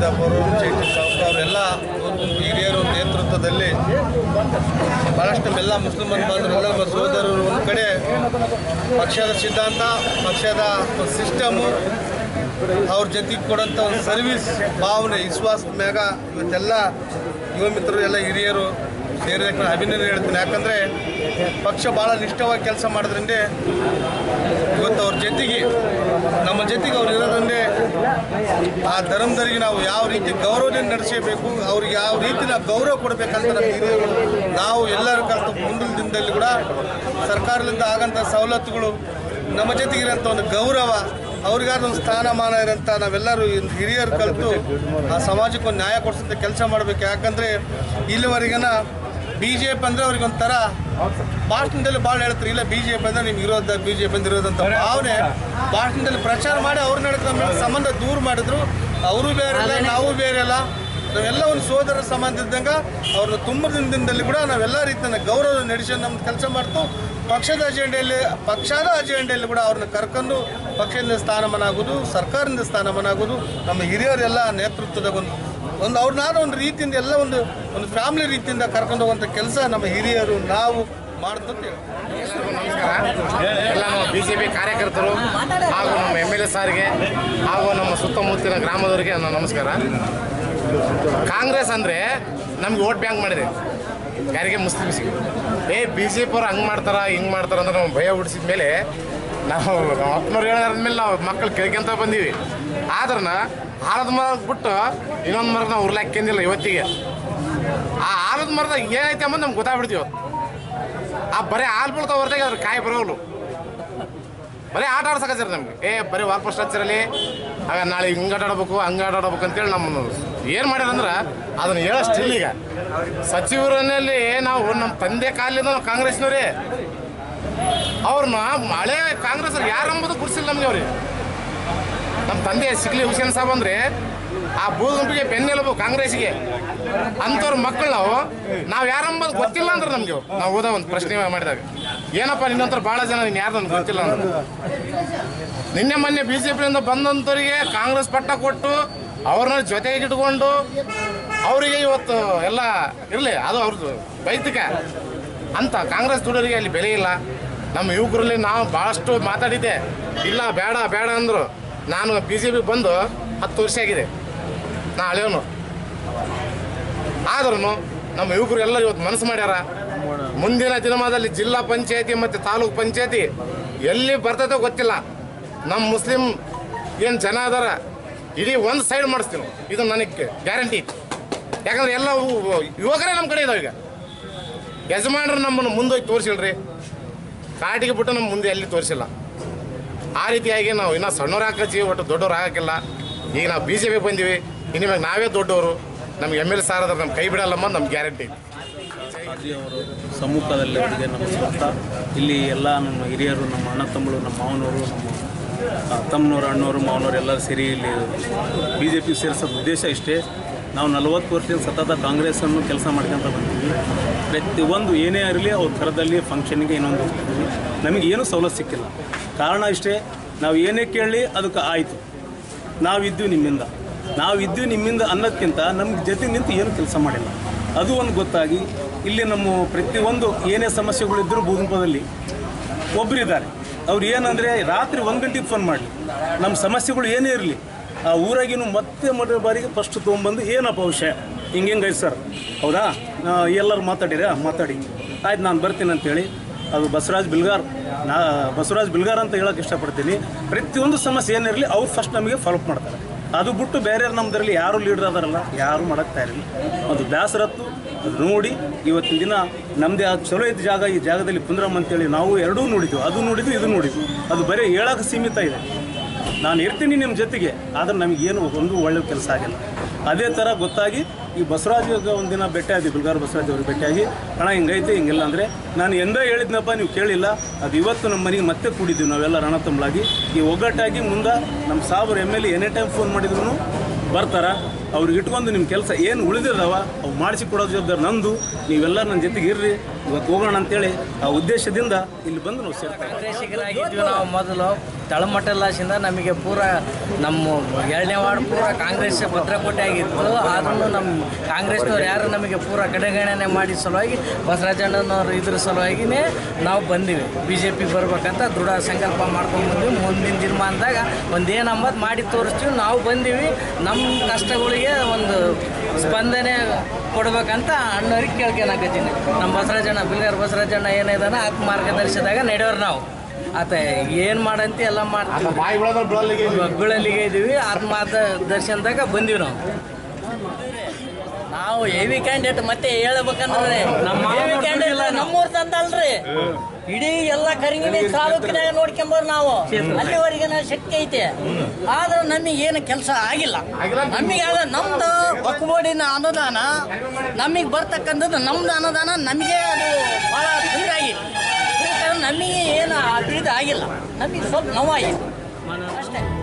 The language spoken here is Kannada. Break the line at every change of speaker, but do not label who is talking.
ವತಿಯಿಂದ ಬೋರೂರು ಚೈತಿ ಸಾವುಕಾರ ಅವರೆಲ್ಲ ಒಂದು ಹಿರಿಯರ ನೇತೃತ್ವದಲ್ಲಿ ಭಾಳಷ್ಟು ನಮ್ಮೆಲ್ಲ ಮುಸ್ಲಿಮನ್ ಬಾಂಧವರೆಲ್ಲ ನಮ್ಮ ಸೋದರರು ಒಂದು ಕಡೆ ಪಕ್ಷದ ಸಿದ್ಧಾಂತ ಪಕ್ಷದ ಸಿಸ್ಟಮು ಅವ್ರ ಜೊತೆಗೆ ಕೊಡೋಂಥ ಒಂದು ಸರ್ವಿಸ್ ಭಾವನೆ ವಿಶ್ವಾಸ ಮ್ಯಾಗ ಇವತ್ತೆಲ್ಲ ಯುವ ಮಿತ್ರರು ಎಲ್ಲ ಹಿರಿಯರು ಸೇರಿದಕ್ಕೆ ನಾನು ಅಭಿನಂದನೆ ಹೇಳ್ತೀನಿ ಯಾಕಂದರೆ ಪಕ್ಷ ಭಾಳ ನಿಷ್ಠವಾಗಿ ಕೆಲಸ ಮಾಡೋದ್ರಿಂದ ಇವತ್ತು ಅವ್ರ ಜೊತೆಗೆ ನಮ್ಮ ಜೊತೆಗೆ ಅವ್ರು ಇರೋದ್ರಿಂದ ಆ ಧರ್ಮದರಿಗೆ ನಾವು ಯಾವ ರೀತಿ ಗೌರವದಿಂದ ನಡೆಸಬೇಕು ಅವ್ರಿಗೆ ಯಾವ ರೀತಿ ನಾವು ಗೌರವ ಕೊಡಬೇಕಂತ ನಮ್ಮ ಹಿರಿಯರು ನಾವು ಎಲ್ಲರೂ ಕಲಿತು ಮುಂದಿನ ದಿನದಲ್ಲಿ ಕೂಡ ಸರ್ಕಾರದಿಂದ ಆಗಂಥ ಸವಲತ್ತುಗಳು ನಮ್ಮ ಜೊತೆಗಿರೋಂಥ ಒಂದು ಗೌರವ ಅವ್ರಿಗಾದ ಒಂದು ಸ್ಥಾನಮಾನ ಇರೋಂಥ ನಾವೆಲ್ಲರೂ ಇನ್ ಹಿರಿಯರು ಕಲಿತು ಆ ಸಮಾಜಕ್ಕೆ ಒಂದು ನ್ಯಾಯ ಕೊಡಿಸೋಂಥ ಕೆಲಸ ಮಾಡಬೇಕು ಯಾಕಂದರೆ ಇಲ್ಲಿವರೆಗಿನ ಬಿ ಜೆ ಪಿ ಅಂದರೆ ಅವ್ರಿಗೆ ಒಂಥರ ಭಾಷಣದಲ್ಲಿ ಭಾಳ ಹೇಳ್ತಾರೆ ಇಲ್ಲ ಬಿ ಜೆ ಪಿ ಅಂದರೆ ನಿಮ್ಗೆ ಇರೋದ ಬಿ ಜೆ ಪಿ ಅಂದ್ರೆ ಇರೋದಂತ ಭಾವನೆ ಭಾಷಣದಲ್ಲಿ ಪ್ರಚಾರ ಮಾಡಿ ಅವ್ರ ನಡುವೆ ನಮ್ಮ ಸಂಬಂಧ ದೂರ ಮಾಡಿದ್ರು ಅವರು ಬೇರೆ ಅಲ್ಲ ನಾವು ಬೇರೆ ಅಲ್ಲ ನಾವೆಲ್ಲ ಒಂದು ಸೋದರ ಸಂಬಂಧ ಇದ್ದಂಗೆ ಅವ್ರನ್ನ ತುಂಬ ದಿನದಲ್ಲಿ ಕೂಡ ನಾವೆಲ್ಲ ರೀತಿಯ ಗೌರವ ನಡೆಸಿ ನಮ್ಮ ಕೆಲಸ ಮಾಡ್ತು ಪಕ್ಷದ ಅಜೆಂಡೆಯಲ್ಲಿ ಪಕ್ಷದ ಅಜೆಂಡೆಯಲ್ಲಿ ಕೂಡ ಅವ್ರನ್ನ ಕರ್ಕೊಂಡು ಪಕ್ಷದಿಂದ ಸ್ಥಾನಮಾನ ಆಗೋದು ಸರ್ಕಾರದಿಂದ ಸ್ಥಾನಮಾನ ಆಗೋದು ನಮ್ಮ ಹಿರಿಯರೆಲ್ಲ ನೇತೃತ್ವದ ಒಂದು ಒಂದು ಅವ್ರನ್ನಾದ ಒಂದು ರೀತಿಯಿಂದ ಎಲ್ಲ ಒಂದು ಒಂದು ಫ್ಯಾಮಿಲಿ ರೀತಿಯಿಂದ ಕರ್ಕೊಂಡು ಹೋಗುವಂಥ ಕೆಲಸ ನಮ್ಮ ಹಿರಿಯರು ನಾವು ಮಾಡ್ತಂತ
ಎಲ್ಲ ನಮ್ಮ ಬಿ ಜೆ ಪಿ ಕಾರ್ಯಕರ್ತರು ಹಾಗೂ ನಮ್ಮ ಎಮ್ ಎಲ್ ಎ ಸಾರಿಗೆ ಹಾಗೂ ನಮ್ಮ ಸುತ್ತಮುತ್ತಲಿನ ಗ್ರಾಮದವರಿಗೆ ನನ್ನ ನಮಸ್ಕಾರ ಕಾಂಗ್ರೆಸ್ ಅಂದರೆ ನಮ್ಗೆ ವೋಟ್ ಬ್ಯಾಂಕ್ ಮಾಡಿದೆ ಯಾರಿಗೆ ಮುಸ್ಲಿಮ್ಸ್ಗೆ ಏ ಬಿ ಜೆ ಪಿ ಅವ್ರು ಹಂಗೆ ಮಾಡ್ತಾರ ಹಿಂಗೆ ಮಾಡ್ತಾರ ಅಂದ್ರೆ ನಾವು ಭಯ ಹುಟ್ಟಿಸಿದ ಮೇಲೆ ನಾವು ನಮ್ಮ ಅಪ್ಪನವ್ರು ಹೇಳೋದ್ಮೇಲೆ ನಾವು ಮಕ್ಕಳು ಕೇಳ್ಕೊಂತ ಬಂದೀವಿ ಆದ್ರನ ಆಲದ ಮರ ಬಿಟ್ಟು ಇನ್ನೊಂದು ಮರ ನಾವು ಉರ್ಲಾಕ್ಕೊಂಡಿಲ್ಲ ಇವತ್ತಿಗೆ ಆ ಆಲದ ಮರದ ಏನೈತೆ ಅಂಬದು ನಮ್ಗೆ ಗೊತ್ತಾಗ್ಬಿಡ್ತೀವಿ ಇವತ್ತು. ಆ ಬರೀ ಹಾಲು ಬೀಳ್ತಾವ ಹೊರತಾಗಿ ಅದ್ರ ಕಾಯಿ ಬರೋಲ್ಲ ಬರೀ ಆಟ ಆಡ್ಸಕತ್ತಾರೆ ನಮ್ಗೆ ಏ ಬರೀ ವಾಲ್ ಪೋಸ್ಟ್ ಹಚ್ಚಿರಲಿ ಆಗ ನಾಳೆ ಹಿಂಗೆ ಆಟ ಆಡ್ಬೇಕು ಹಂಗೆ ಆಟ ಆಡ್ಬೇಕು ಅಂತೇಳಿ ನಮ್ಮನ್ನು ಏನು ಮಾಡ್ಯಾರಂದ್ರೆ ಅದನ್ನ ಹೇಳೋಷ್ಟಿಲ್ಲ ಈಗ ಸಚಿವರನ್ನಲ್ಲಿ ನಾವು ನಮ್ಮ ತಂದೆ ಕಾಲದಿಂದ ನಾವು ಕಾಂಗ್ರೆಸ್ನವ್ರೇ ಅವ್ರನ್ನ ಹಳೆ ಕಾಂಗ್ರೆಸ್ ಯಾರಂಬುದು ಗುರ್ಸಿಲ್ಲ ನಮ್ಗೆ ಅವ್ರಿಗೆ ನಮ್ಮ ತಂದೆ ಸಿಗ್ಲಿ ಹುಸೇನ್ ಸಾಬ್ ಅಂದ್ರೆ ಆ ಬೂದುಗುಂಪಿಗೆ ಬೆನ್ನೆಲುಬು ಕಾಂಗ್ರೆಸ್ಗೆ ಅಂಥವ್ರ ಮಕ್ಕಳು ನಾವು ನಾವು ಯಾರಂಬುದು ಗೊತ್ತಿಲ್ಲ ಅಂದ್ರೆ ನಮ್ಗೆ ನಾವು ಓದೋ ಒಂದು ಪ್ರಶ್ನೆ ಮಾಡಿದಾಗ ಏನಪ್ಪ ನಿನ್ನಂತರ ಭಾಳ ಜನ ನೀನು ಯಾರು ನನ್ಗೆ ಗೊತ್ತಿಲ್ಲ ಅಂದ್ರೆ ನಿನ್ನೆ ಮೊನ್ನೆ ಬಿ ಜೆ ಪಿಯಿಂದ ಬಂದಂಥವ್ರಿಗೆ ಕಾಂಗ್ರೆಸ್ ಪಟ್ಟ ಕೊಟ್ಟು ಅವ್ರನ್ನ ಜೊತೆಗೆ ಇಟ್ಕೊಂಡು ಅವರಿಗೆ ಇವತ್ತು ಎಲ್ಲ ಇರಲಿ ಅದು ಅವ್ರದ್ದು ವೈಯಕ್ತಿಕ ಅಂತ ಕಾಂಗ್ರೆಸ್ ದುಡೋರಿಗೆ ಅಲ್ಲಿ ಬೆಲೆ ಇಲ್ಲ ನಮ್ಮ ಯುವಕರಲ್ಲಿ ನಾವು ಭಾಳಷ್ಟು ಮಾತಾಡಿದ್ದೆ ಇಲ್ಲ ಬೇಡ ಬೇಡ ಅಂದರು ನಾನು ಬಿ ಜೆ ಪಿ ಬಂದು ಹತ್ತು ವರ್ಷ ಆಗಿದೆ ನಾ ಹಳೆಯವನು ಆದ್ರೂ ನಮ್ಮ ಯುವಕರು ಎಲ್ಲರೂ ಇವತ್ತು ಮನಸ್ಸು ಮಾಡ್ಯಾರ ಮುಂದಿನ ದಿನಮಾನದಲ್ಲಿ ಜಿಲ್ಲಾ ಪಂಚಾಯತಿ ಮತ್ತು ತಾಲೂಕು ಪಂಚಾಯತಿ ಎಲ್ಲಿ ಬರ್ತದೋ ಗೊತ್ತಿಲ್ಲ ನಮ್ಮ ಮುಸ್ಲಿಂ ಏನು ಜನ ಅದಾರ ಇಡೀ ಒಂದು ಸೈಡ್ ಮಾಡಿಸ್ತೀವಿ ನಾವು. ಇದು ನನಗೆ ಗ್ಯಾರಂಟಿ ಯಾಕಂದ್ರೆ ಎಲ್ಲ ಉ- ಯುವಕರೇ ನಮ್ಮ ಕಡೆ ಇದಾವೆ ಈಗ ಯಜಮಾನರು ನಮ್ಮನ್ನು ಮುಂದೋಗಿ ತೋರಿಸಿಲ್ರಿ ಕಾಟಿಗೆ ಬಿಟ್ಟು ನಮ್ಮ ಮುಂದೆ ಎಲ್ಲಿ ತೋರಿಸಿಲ್ಲ ಆ ರೀತಿಯಾಗಿ ನಾವು ಇನ್ನೂ ಸಣ್ಣವ್ರು ಹಾಕತ್ತೀವಿ ಒಟ್ಟು ದೊಡ್ಡವ್ರು ಹಾಕಿಲ್ಲ ಈಗ ನಾವು ಬಿ ಜೆ ಪಿ ಬಂದೀವಿ ಇನ್ಮೇಲೆ ನಾವೇ ದೊಡ್ಡವರು ನಮ್ಗೆ ಎಮ್ ಎಲ್ ಸಾರ್ ನಮ್ಮ ಕೈ ಬಿಡಲ್ಲಮ್ಮ ನಮ್ಮ ಗ್ಯಾರಂಟಿ
ಅವರು ಸಮ್ಮುಖದಲ್ಲಿ ಅವರಿಗೆ ನಮಸ್ಕರಿಸ್ತಾ ಇಲ್ಲಿ ಎಲ್ಲ ನಮ್ಮ ಹಿರಿಯರು ನಮ್ಮ ಅಣ್ಣ ತಮ್ಮಳು ನಮ್ಮ ಮಾವನವರು ನಮ್ಮ ಆ, ತಮ್ಮನವರು ಅಣ್ಣವರು ಮಾವನವರು ಎಲ್ಲರೂ ಸೇರಿ ಇಲ್ಲಿ ಬಿ ಜೆ ಪಿ ಸೇರಿಸೋದು ಉದ್ದೇಶ ಇಷ್ಟೇ ನಾವು ನಲವತ್ತು ವರ್ಷದಿಂದ ಸತತ ಕಾಂಗ್ರೆಸ್ಸನ್ನು ಕೆಲಸ ಮಾಡ್ಕೊಂತ ಬಂದೀವಿ ಪ್ರತಿಯೊಂದು ಏನೇ ಇರಲಿ ಅವ್ರ ಥರದಲ್ಲಿ ಫಂಕ್ಷನ್ಗೆ ಇನ್ನೊಂದು ಹೋಗ್ತಿದ್ವಿ ನಮಗೆ ಏನೂ ಸವಲತ್ತು ಸಿಕ್ಕಿಲ್ಲ ಕಾರಣ ಇಷ್ಟೇ ನಾವು ಏನೇ ಕೇಳಲಿ ಅದಕ್ಕೆ ಆಯಿತು ನಾವಿದ್ದು ನಿಮ್ಮಿಂದ ನಾವಿದ್ದು ನಿಮ್ಮಿಂದ ಅನ್ನೋದಕ್ಕಿಂತ ನಮ್ಗೆ ಜೊತೆ ನಿಂತು ಏನು ಕೆಲಸ ಮಾಡಿಲ್ಲ ಅದು ಒಂದು ಗೊತ್ತಾಗಿ ಇಲ್ಲಿ ನಮ್ಮ ಪ್ರತಿಯೊಂದು ಏನೇ ಸಮಸ್ಯೆಗಳಿದ್ದರೂ ಭೂಮಿಪದಲ್ಲಿ ಒಬ್ಬರಿದ್ದಾರೆ ಅವ್ರು ಏನಂದರೆ ರಾತ್ರಿ ಒಂದು ಗಂಟೆಗೆ ಫೋನ್ ಮಾಡಲಿ ನಮ್ಮ ಸಮಸ್ಯೆಗಳು ಏನೇ ಇರಲಿ ಆ ಊರಾಗಿನೂ ಮತ್ತೆ ಮೊದಲ ಬಾರಿಗೆ ಫಸ್ಟ್ ತೊಗೊಂಬಂದು ಏನಪ್ಪ ವಿಷಯ ಹಿಂಗೆ ಹಿಂಗೈತೆ ಸರ್ ಹೌದಾ ಆ, ಎಲ್ಲರೂ ಮಾತಾಡಿರಾ ಮಾತಾಡಿ ಆಯ್ತು ನಾನು ಬರ್ತೀನಿ ಅಂತೇಳಿ ಅದು ಬಸವರಾಜ್ ಬಿಲ್ಗಾರ್ ನಾ ಬಸವರಾಜ್ ಬಿಲ್ಗಾರ್ ಅಂತ ಹೇಳೋಕೆ ಇಷ್ಟಪಡ್ತೀನಿ ಪ್ರತಿಯೊಂದು ಸಮಸ್ಯೆ ಏನಿರಲಿ ಅವ್ರು ಫಸ್ಟ್ ನಮಗೆ ಫಾಲೋಅಪ್ ಮಾಡ್ತಾರೆ ಅದು ಬಿಟ್ಟು ಬೇರೆ ನಮ್ಮದ್ರಲ್ಲಿ ಯಾರು ಲೀಡರ್ ಅದಾರಲ್ಲ ಯಾರು ಮಾಡಕ್ಕೆ ತಯಾರಿಲ್ಲ ಅದು ಬೇಸರತ್ತು ಅದು ನೋಡಿ ಇವತ್ತಿನ ದಿನ ನಮ್ಮದೇ ಅದು ಚಲೋ ಇದ್ದ ಜಾಗ ಈ ಜಾಗದಲ್ಲಿ ಕುಂದ್ರಮ್ಮ ಅಂತೇಳಿ ನಾವು ಎರಡೂ ನೋಡಿದ್ವಿ ಅದು ನೋಡಿದ್ವಿ ಇದು ನೋಡಿದ್ವಿ ಅದು ಬರೀ ಹೇಳಕ್ಕೆ ಸೀಮಿತ ಇದೆ ನಾನು ಇರ್ತೀನಿ ನಿಮ್ಮ ಜೊತೆಗೆ ಆದರೆ ನಮಗೇನು ಒಂದು ಒಳ್ಳೆ ಕೆಲಸ ಆಗಿಲ್ಲ ಅದೇ ಥರ ಗೊತ್ತಾಗಿ ಈ ಬಸವರಾಜ್ ಒಂದಿನ ಭೇಟಿ ಆದ್ವಿ ಬಿಲ್ಗಾರ್ ಬಸವರಾಜ್ ಅವ್ರಿಗೆ ಭೇಟಿಯಾಗಿ ಅಣ್ಣ ಹಿಂಗೈತೆ ಹಿಂಗಿಲ್ಲ ಅಂದರೆ ನಾನು ಎಂದ ಹೇಳಿದ್ನಪ್ಪ ನೀವು ಕೇಳಿಲ್ಲ ಅದು ಇವತ್ತು ನಮ್ಮ ಮನೆಗೆ ಮತ್ತೆ ಕೂಡಿದ್ದೀವಿ ನಾವೆಲ್ಲ ರಣತಂಬಳಾಗಿ ಈ ಒಗ್ಗಟ್ಟಾಗಿ ಮುಂದೆ ನಮ್ಮ ಸಾಬ್ರು M L A any time phone ಮಾಡಿದ್ರು ಬರ್ತಾರ ಅವ್ರಿಗೆ ಇಟ್ಕೊಂಡು ನಿಮ್ಮ ಕೆಲಸ ಏನು ಉಳಿದಿದಾವ ಅವು ಮಾಡಿಸಿ ಕೊಡೋ ಜವಾಬ್ದಾರಿ ನಂದು ನೀವೆಲ್ಲ ನನ್ನ ಜೊತೆಗೆ ಇರ್ರಿ ಇವತ್ತು ಹೋಗೋಣ ಅಂತೇಳಿ ಆ ಉದ್ದೇಶದಿಂದ ಇಲ್ಲಿ ಬಂದು ನಾವು ಸೇರ್ತಾ ಇದ್ದೀವಿ.
ಕಾಂಗ್ರೆಸ್ಸಿಗರಾಗಿದ್ವಿ ನಾವು ಮೊದಲು ತಳಮಟ್ಟಲಾಸಿಂದ ನಮಗೆ ಪೂರ ನಮ್ಮ ಎರಡನೇ ವಾರ್ಡ್ ಪೂರ ಕಾಂಗ್ರೆಸ್ ಭದ್ರಕೋಟೆ ಆಗಿತ್ತು ಆದ್ರೂ ನಮ್ಮ ಕಾಂಗ್ರೆಸ್ನವ್ರು ಯಾರು ನಮಗೆ ಪೂರ ಕಡೆಗಣನೆ ಮಾಡಿ ಸಲುವಾಗಿ ಬಸವರಾಜಣ್ಣನವ್ರು ಇದ್ರ ಸಲುವಾಗಿನೇ ನಾವು ಬಂದೀವಿ ಬಿ ಜೆ ಪಿ ಬರ್ಬೇಕಂತ ದೃಢ ಸಂಕಲ್ಪ ಮಾಡ್ಕೊಂಡು ಬಂದ್ವಿ ಮುಂದಿನ ದಿನಮಾನದಾಗ ಒಂದೇನು ಅಂಬದು ಮಾಡಿ ತೋರಿಸ್ತೀವಿ ನಾವು ಬಂದೀವಿ ನಮ್ಮ ಕಷ್ಟಗಳಿಗೆ ಒಂದು ಸ್ಪಂದನೆ ಕೊಡ್ಬೇಕಂತ ಅಣ್ಣವ್ರಿಗೆ ಕೇಳ್ಕೊಳಕತ್ತೀನಿ ನಮ್ಮ ಬಸವರಾಜಣ್ಣ ಬಿಲ್ಗಾರ್ ಬಸವರಾಜಣ್ಣ ಏನಿದಾನ ಆತ್ಮ ಮಾರ್ಗದರ್ಶನದಾಗ ನಡೆಯೋರು ನಾವು ಆತ ಏನು ಮಾಡಂತ ಎಲ್ಲ ಮಾಡ್ತೀವಿ
ಬಾಯಿ ಬಿಡೋದ್ರ ಬಿಡಲ್ಲಿಗೆ
ಬೀಳಲ್ಲಿಗೆ ಇದ್ದೀವಿ ಆತ್ಮ ದರ್ಶನದಾಗ ಬಂದೀವಿ ನಾವು
ನಾವು ಹೆವಿ ಕ್ಯಾಂಡಿಡೇಟ್ ಮತ್ತೆ ಹೇಳ್ಬೇಕಂದ್ರೆ
ನಮ್ಮ
ಹೆವಿ ಕ್ಯಾಂಡಿಡೇಟ್ ನಮ್ಮೂರ್ ತಂದಲ್ರಿ ಇಡೀ ಎಲ್ಲ ಕರಿಂಗಿನಿ ತಾಲೂಕಿನಾಗ ನೋಡ್ಕೊಂಬರ್ ನಾವು ಅಲ್ಲಿವರೆಗೆ ನಾವು ಶಕ್ತಿ ಐತೆ ಆದ್ರೆ ನಮಗೆ ಏನು ಕೆಲಸ ಆಗಿಲ್ಲ ನಮಗೆ ಆದ ನಮ್ದು ಒಕ್ಕಬೋಡಿನ ಅನುದಾನ ನಮಗೆ ಬರ್ತಕ್ಕಂಥದ್ದು ನಮ್ದು ಅನುದಾನ ನಮಗೆ ಅದು ಭಾಳ ತೊಂದರೆ ಆಗಿಲ್ಲ ನಮಗೆ ಏನು ಇದು ಆಗಿಲ್ಲ ನಮಗೆ ಸ್ವಲ್ಪ ನೋವಾಗಿದೆ ಅಷ್ಟೇ